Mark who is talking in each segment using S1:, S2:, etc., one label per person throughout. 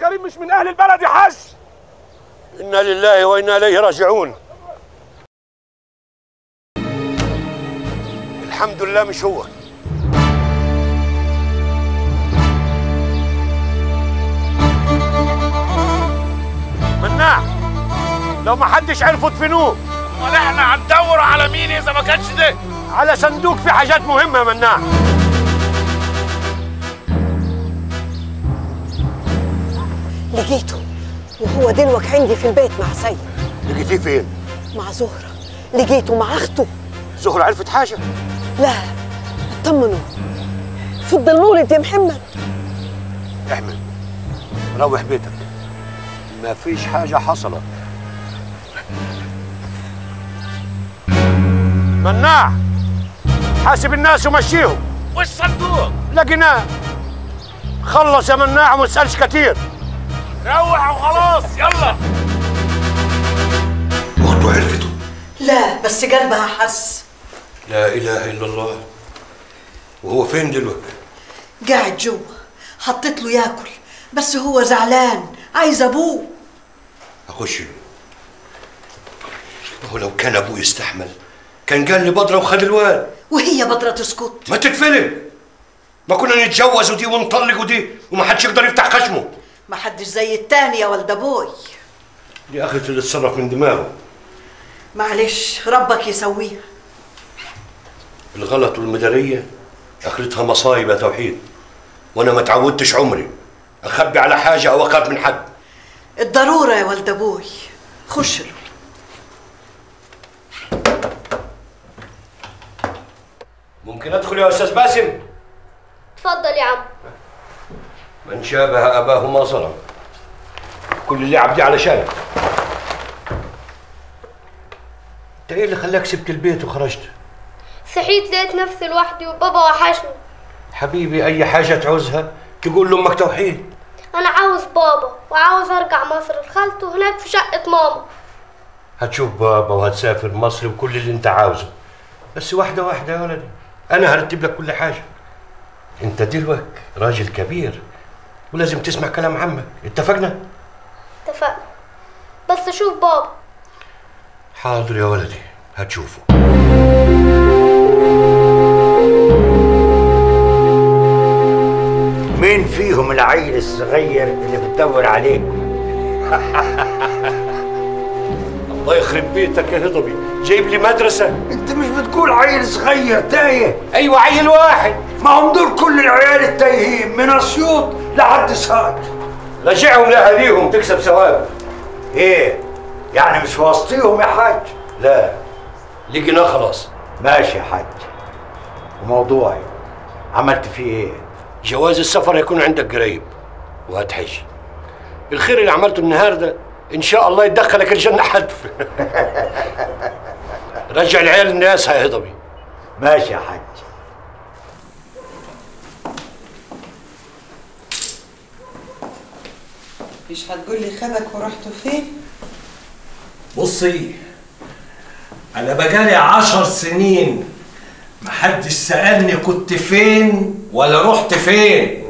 S1: غريب مش من اهل البلد يا حاج
S2: انا لله وانا اليه راجعون الحمد لله مش هو مناع لو ما حدش عرفوا دفنوه
S1: امال احنا هندور على مين اذا ما كانش ده
S2: على صندوق فيه حاجات مهمه يا مناع
S3: لقيته وهو دلوك عندي في البيت مع سيد
S2: لقيتيه فين
S3: مع زهرة لقيته مع أخته
S2: زهرة عرفت حاجه
S3: لا اطمنوا فض المولد يا محمد
S2: احمد روح بيتك ما فيش حاجه حصلت مناع حاسب الناس ومشيهم
S1: والصندوق
S2: لقيناه خلص يا مناع وما تسالش كتير
S1: روح وخلاص يلا
S2: اخته عرفته
S3: لا بس قلبها حس
S2: لا اله الا الله وهو فين دلوقتي
S3: قاعد جوا حطيت له ياكل بس هو زعلان عايز ابوه
S2: اخش له هو لو كان ابوه يستحمل كان قال لي بدره وخد الواد
S3: وهي بدرة تسكت
S2: ما تتفلم ما كنا نتجوز ودي ونطلق ودي وما حدش يقدر يفتح خشمه
S3: ما حدش زي التاني يا ولد ابوي
S2: دي اخرة اللي اتصرف من دماغه
S3: معلش ربك يسويها
S2: الغلط والمدارية اخرتها مصايب يا توحيد وانا ما تعودتش عمري اخبي على حاجة او اخاف من حد
S3: الضرورة يا ولد ابوي خش له
S2: ممكن ادخل يا استاذ باسم
S4: اتفضل يا عم
S2: من شابه اباه ما ظلم كل اللعب دي علشانك انت ايه اللي خلاك سبت البيت وخرجت
S4: صحيت لقيت نفسي لوحدي وبابا وحشني
S2: حبيبي اي حاجة تعوزها تقول لامك توحيد
S4: انا عاوز بابا وعاوز ارجع مصر لخالته هناك في شقة ماما
S2: هتشوف بابا وهتسافر مصر وكل اللي انت عاوزه بس واحدة واحدة يا ولدي انا هرتب لك كل حاجة انت دلوقتي راجل كبير ولازم تسمع كلام عمك اتفقنا
S4: اتفقنا بس شوف بابا
S2: حاضر يا ولدي هتشوفه
S5: مين فيهم العيل الصغير اللي بتدور عليه
S2: الله يخرب بيتك يا هضبي جايب لي مدرسة
S5: انت مش بتقول عيل صغير تايه
S2: ايوه عيل واحد
S5: ما هم دول كل العيال التايهين من اسيوط لحد سعد
S2: رجعهم لاهاليهم تكسب ثواب
S5: ايه يعني مش واسطيهم يا حاج
S2: لا لقيناه خلاص
S5: ماشي يا حاج وموضوعي عملت فيه ايه
S2: جواز السفر هيكون عندك قريب وهتحج الخير اللي عملته النهارده ان شاء الله يدخلك الجنه حتف رجع العيال الناس يا هضبي
S5: ماشي يا حاج
S6: مش هتقول لي خدك ورحتوا فين؟
S7: بصي انا بقالي عشر سنين محدش سألني كنت فين ولا رحت فين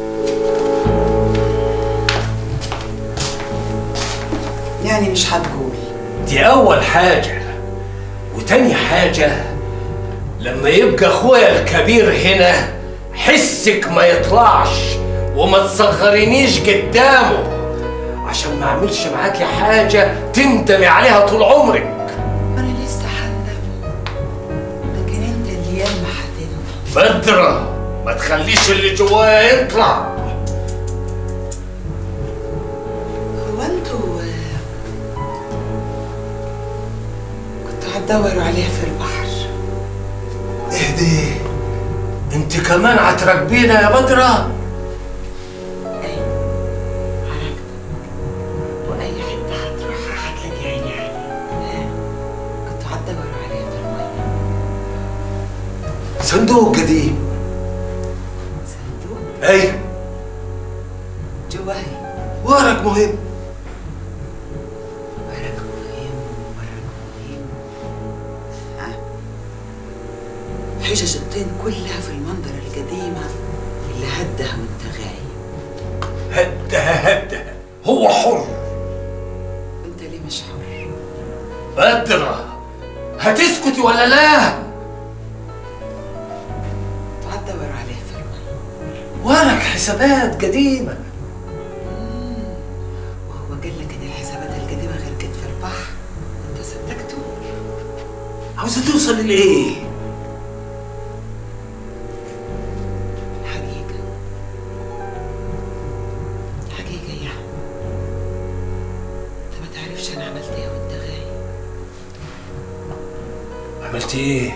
S6: يعني مش هتقول
S7: دي اول حاجة وتاني حاجة لما يبقى اخويا الكبير هنا حسك ما يطلعش وما تصغرينيش قدامه عشان ما اعملش معاكي حاجة تندمي عليها طول عمرك
S6: انا لسه هندم لكن انت اللي ياما هتندم
S7: بدرة ما تخليش اللي جوايا يطلع
S6: هو انتوا آه، كنتوا هتدوروا عليها في البحر
S7: اهدي انت كمان هتراقبينا يا بدرة
S6: حركتك واي حته هتروحها هتلاقي عيني عليها ها؟ كنتوا هتدوروا عليها في الميه
S7: صندوق قديم
S6: صندوق
S7: اي
S6: جواهي
S7: ورق مهم
S6: ورق مهم ورق مهم ها حجج الطين كلها في المنظرة القديمة اللي هدها وانت غايب
S7: هدها هدها هو حر
S6: انت ليه مش حر
S7: بدرة هتسكتي ولا لا؟
S6: هتدور عليه في المي
S7: ولك حسابات قديمة
S6: وهو قال لك ان الحسابات القديمه غير كده في البحر انت صدقته
S7: عاوزة توصل لإيه؟
S6: الحقيقه الحقيقه يا عم انت ما تعرفش انا عملت ايه وانت غايب
S7: عملت إيه؟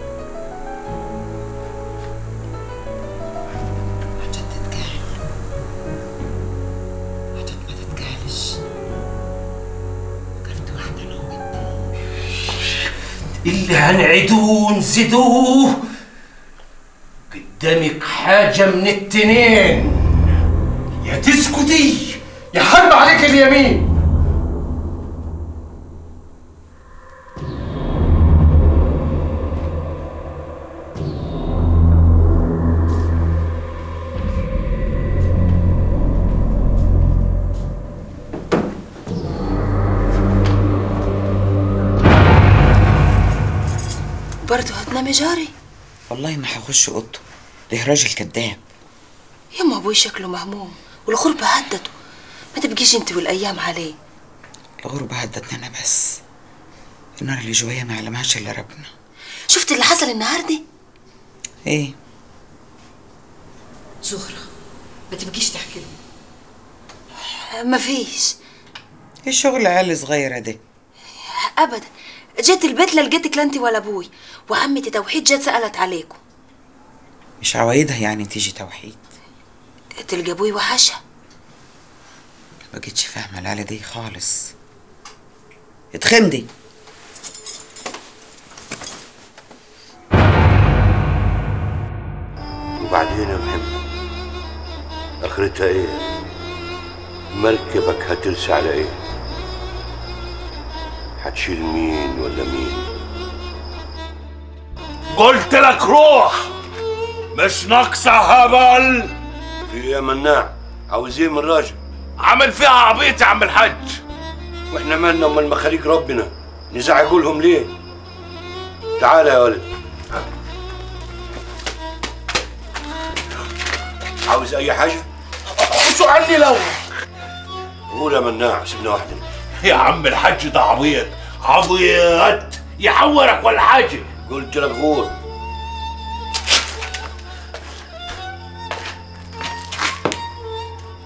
S6: عشان تتجاهل عشان ما تتجاهلش وقفت واحده انا وانت
S7: اللي هنعيدوه نزيدوه قدامك حاجة من التنين يا تسكتي يا حرب عليك اليمين
S8: برضه هتنامي جاري
S6: والله ما هخش اوضته ده راجل كذاب
S8: يما ابوي شكله مهموم والغربة هدته ما تبقيش انت والايام عليه
S6: الغربة هدتني انا بس النار اللي جوايا ما يعلمهاش الا ربنا
S8: شفت اللي حصل النهارده
S6: ايه
S3: زهرة ما تبقيش تحكي له
S8: مفيش
S6: ايه الشغل عيال صغيرة ده
S8: ابدا جيت البيت لا لقيتك لا انت ولا ابوي وعمتي توحيد جت سالت عليكم
S6: مش عوايدها يعني تيجي توحيد
S8: تلقى ابوي وحشها
S6: ما بقتش فاهمة العيلة دي خالص اتخمدي
S2: وبعدين يا محمد اخرتها ايه مركبك هترسى على ايه هتشيل مين ولا مين
S1: قلت لك روح مش ناقصة هبل
S2: في ايه يا مناع عاوز ايه من راجل
S1: عامل فيها عبيط يا عم الحاج
S2: واحنا مالنا امال مخاليق ربنا نزعجوا لهم ليه تعال يا ولد عاوز اي حاجه
S1: شو عني لو
S2: قول يا مناع سيبنا واحده
S1: يا عم الحاج ده عبيط عبيط يحورك ولا حاجة
S2: قلت لك غور